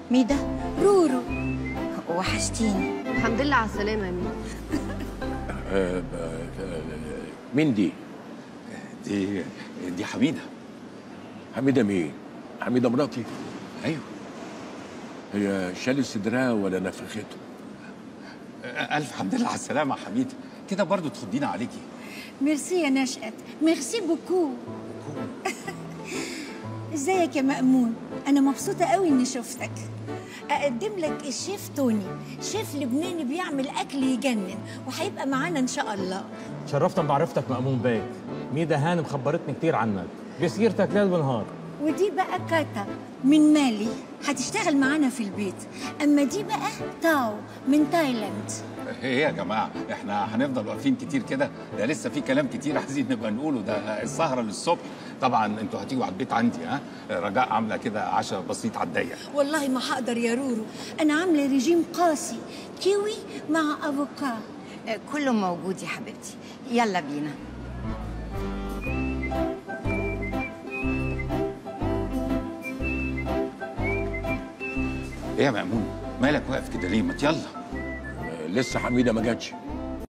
ميدا رورو وحشتيني الحمد لله على السلامة يا مين آه، آه، مين دي؟ دي دي حميده حميدة مين؟ حميدة مراتي؟ ايوه هي شالت صدرها ولا نفخته؟ الف حمد لله على السلامه يا حميده كده برضو تخضينا عليكي ميرسي يا نشأت ميرسي بوكو ازيك يا مأمون انا مبسوطة قوي اني شفتك اقدم لك الشيف توني شيف لبناني بيعمل اكل يجنن وهيبقى معانا ان شاء الله شرفت بمعرفتك مأمون بيك ميدا هانم خبرتني كتير عنك بسيرتك ليل ونهار ودي بقى كاتا من مالي هتشتغل معانا في البيت اما دي بقى تاو من تايلاند ايه يا جماعه احنا هنفضل واقفين كتير كده ده لسه في كلام كتير عايزين نبقى نقوله ده السهره للصبح طبعا انتوا هتيجوا على البيت عندي ها رجاء عامله كده عشاء بسيط على الضيق والله ما هقدر يا رورو انا عامله ريجيم قاسي كيوي مع افوكا آه، كله موجود يا حبيبتي يلا بينا ايه يا مأمون مالك واقف كده ليه ما يلا آه، لسه حميدة ما جاتش